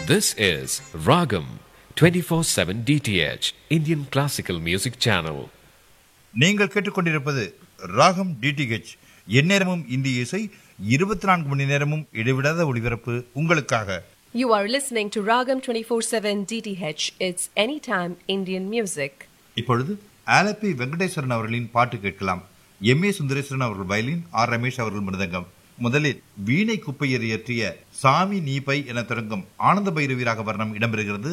This is Ragam 24/7 DTH Indian Classical Music Channel. நீங்கள் கேட்டுக்கொண்டிருப்பது ராகம் டிடிஹெச் எந்நேரமும் இந்திய இசை இருபத்தி நான்கு மணி நேரமும் இடைவிடாத ஒளிபரப்பு உங்களுக்காக You are listening to Ragam 24/7 DTH. It's anytime Indian music. இப்பொழுது ஆலப்பி வெங்கடேஸ்வரன் அவர்களின் பாட்டு கேட்கலாம் எம் ஏ சுந்தரேஸ்வரன் அவர்கள் வயலின் ஆர் ரமேஷ் அவர்கள் மிருதங்கம் முதலில் வீணை குப்பையர் இயற்றிய சாமி நீ பை என தொடங்கும் ஆனந்த பைரவி ராக வர்ணம் இடம்பெறுகிறது